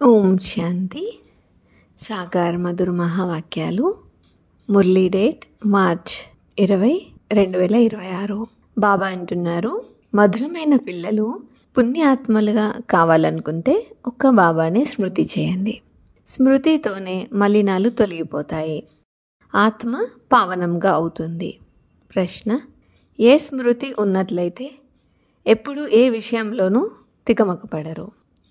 ఓం శాంతి సాకార్ మధుర మహావాక్యాలు మురళీ డేట్ మార్చ్ ఇరవై రెండు వేల ఇరవై ఆరు బాబా అంటున్నారు మధురమైన పిల్లలు పుణ్యాత్మలుగా కావాలనుకుంటే ఒక్క బాబాని స్మృతి చేయండి స్మృతితోనే మలినాలు తొలగిపోతాయి ఆత్మ పావనంగా అవుతుంది ప్రశ్న ఏ స్మృతి ఉన్నట్లయితే ఎప్పుడు ఏ విషయంలోనూ తికమకపడరు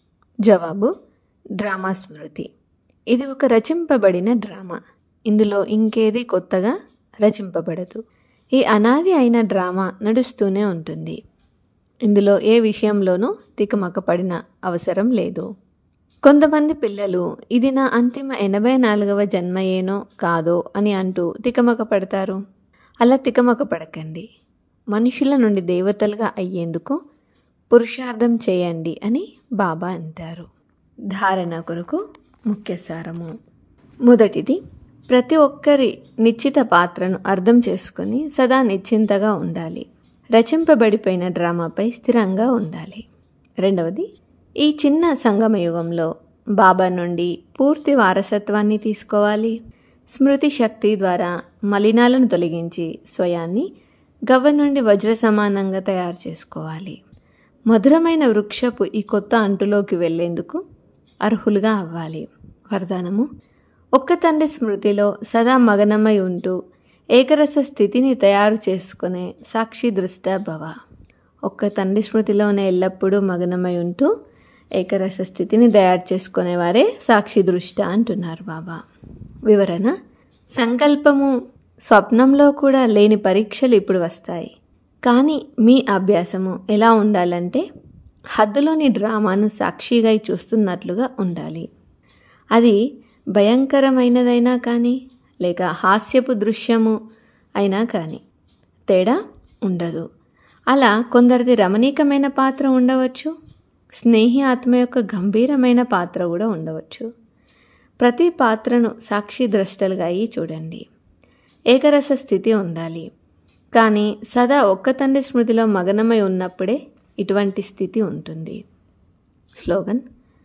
జవాబు డ్రామా స్మృతి ఇది ఒక రచింపబడిన డ్రామా ఇందులో ఇంకేది కొత్తగా రచింపబడదు ఈ అనాది అయిన డ్రామా నడుస్తూనే ఉంటుంది ఇందులో ఏ విషయంలోనూ తికమకపడిన అవసరం లేదు కొంతమంది పిల్లలు ఇది నా అంతిమ ఎనభై నాలుగవ జన్మయేనో కాదో అని అంటూ తికమక పడతారు అలా తికమక పడకండి మనుషుల నుండి దేవతలుగా అయ్యేందుకు పురుషార్థం చేయండి అని బాబా అంటారు ధారణ కొరకు ముఖ్య సారము మొదటిది ప్రతి ఒక్కరి నిశ్చిత పాత్రను అర్థం చేసుకొని సదా నిశ్చింతగా ఉండాలి రచింపబడిపోయిన డ్రామాపై స్థిరంగా ఉండాలి రెండవది ఈ చిన్న సంగమయుగంలో బాబా నుండి పూర్తి వారసత్వాన్ని తీసుకోవాలి స్మృతి శక్తి ద్వారా మలినాలను తొలగించి స్వయాన్ని గవ్వ నుండి వజ్ర సమానంగా తయారు చేసుకోవాలి మధురమైన వృక్షపు ఈ కొత్త అంటులోకి వెళ్లేందుకు అర్హులుగా అవ్వాలి వరదానము ఒక్క తండ్రి స్మృతిలో సదా మగనమై ఉంటూ ఏకరస స్థితిని తయారు చేసుకునే సాక్షి దృష్ట భవ ఒక్క తండ్రి స్మృతిలోనే ఎల్లప్పుడూ మగనమై ఉంటూ ఏకరస స్థితిని తయారు చేసుకునేవారే సాక్షి దృష్ట అంటున్నారు బాబా వివరణ సంకల్పము స్వప్నంలో కూడా లేని పరీక్షలు ఇప్పుడు వస్తాయి కానీ మీ అభ్యాసము ఎలా ఉండాలంటే హద్దులోని డ్రామాను సాక్షిగా చూస్తున్నట్లుగా ఉండాలి అది భయంకరమైనదైనా కానీ లేక హాస్యపు దృశ్యము అయినా కానీ తేడా ఉండదు అలా కొందరిది రమణీకమైన పాత్ర ఉండవచ్చు స్నేహి ఆత్మ యొక్క గంభీరమైన పాత్ర కూడా ఉండవచ్చు ప్రతి పాత్రను సాక్షి ద్రష్టలుగా అయ్యి చూడండి ఏకరస స్థితి ఉండాలి కానీ సదా ఒక్క తండ్రి స్మృతిలో మగనమై ఉన్నప్పుడే ఇటువంటి స్థితి ఉంటుంది స్లోగన్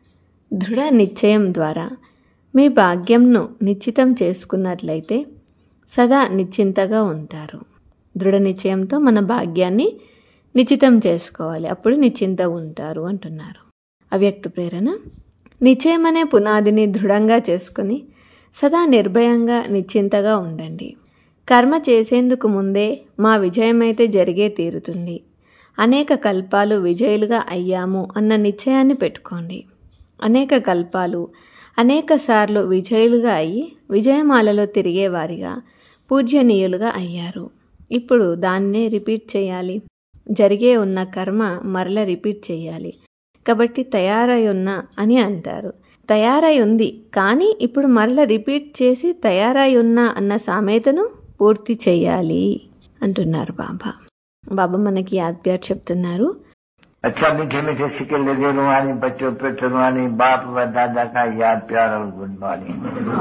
దృఢ నిశ్చయం ద్వారా మీ భాగ్యంను నిశ్చితం చేసుకున్నట్లయితే సదా నిశ్చింతగా ఉంటారు దృఢ నిశ్చయంతో మన భాగ్యాన్ని నిశ్చితం చేసుకోవాలి అప్పుడు నిశ్చింతగా ఉంటారు అంటున్నారు అవ్యక్త ప్రేరణ నిశ్చయం అనే పునాదిని దృఢంగా చేసుకుని సదా నిర్భయంగా నిశ్చింతగా ఉండండి కర్మ చేసేందుకు ముందే మా విజయమైతే జరిగే తీరుతుంది అనేక కల్పాలు విజయులుగా అయ్యాము అన్న నిశ్చయాన్ని పెట్టుకోండి అనేక కల్పాలు అనేక సార్లు విజయులుగా అయ్యి విజయమాలలో తిరిగేవారిగా పూజ్యనీయులుగా అయ్యారు ఇప్పుడు దాన్నే రిపీట్ చేయాలి జరిగే ఉన్న కర్మ మరల రిపీట్ చేయాలి కాబట్టి తయారై ఉన్నా అని అంటారు తయారై ఉంది కానీ ఇప్పుడు మరల రిపీట్ చేసి తయారై ఉన్నా అన్న సామెతను పూర్తి చేయాలి అంటున్నారు బాబా బాబా మనకి యాద్ప్యార్ చెప్తున్నారు अच्छा मीठे मीठे सिक्के लगे रुहानी बच्चों पे रुहानी बाप व दादा का याद प्यार और गुड मॉर्निंग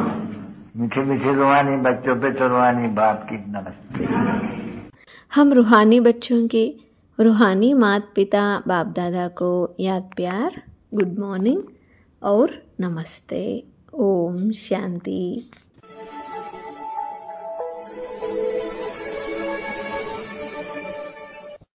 मीठे मीठे रुहानी बच्चों पे रुहानी बाप की नमस्ते हम रूहानी बच्चों के रूहानी मात पिता बाप दादा को याद प्यार गुड मॉर्निंग और नमस्ते ओम शांति